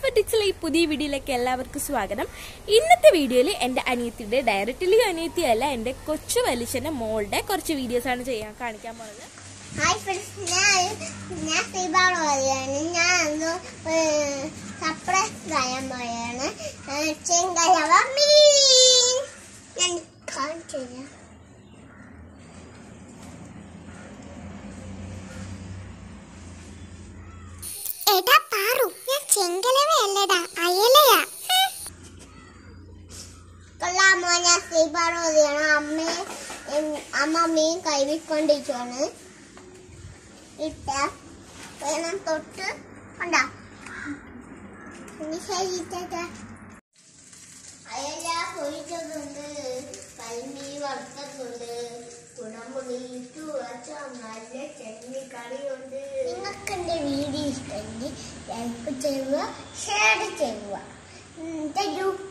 ടിക്സിലെ ഈ പുതിയ വീഡിയോയിലേക്ക് എല്ലാവർക്കും സ്വാഗതം ഇന്നത്തെ വീഡിയോയിൽ എൻ്റെ അനിയത്തിയുടെ ഡയറക്റ്റ്ലി അനിയത്തി അല്ല എൻ്റെ കൊച്ചു വലിച്ചൻ്റെ മോളുടെ കുറച്ച് വീഡിയോസാണ് ചെയ്യാൻ കാണിക്കാൻ പോകുന്നത് ഹായ് ഫ്രണ്ട്സ് ഞാൻ ഞാൻ ശ്രീപാട് പറയുകയാണ് ഞാൻ ഒന്ന് സർപ്രൈസ് പറയാൻ പോയാണ് ചെങ്കലവ മീൻ ഞാൻ കാണിച്ചു തരാം എടാ പാറു ഞാൻ ചെങ്കലവയല്ലടാ അയലയാ കൊള്ളാമോ ഞാൻ ശ്രീപാട് പറയുകയാണ് അമ്മയെ അമ്മ മീൻ കൈവിക്കൊണ്ടിരിക്കുകയാണ് ഇട്ട വേണം തൊട്ട് കണ്ടാ ഇനി ശരിയിട്ടേ അയല പൊരിച്ചതുണ്ട് കൽമീൻ വറുത്തതുണ്ട് കുടംപുളി ഇട്ടു വച്ച നല്ല ചട്നിക്കറിയുണ്ട് നിങ്ങൾക്ക് എൻ്റെ വീഡിയോ ഇഷ്ടമെങ്കിൽ ലൈക്ക് ചെയ്യുക ഷെയർ ചെയ്യുക താങ്ക് യു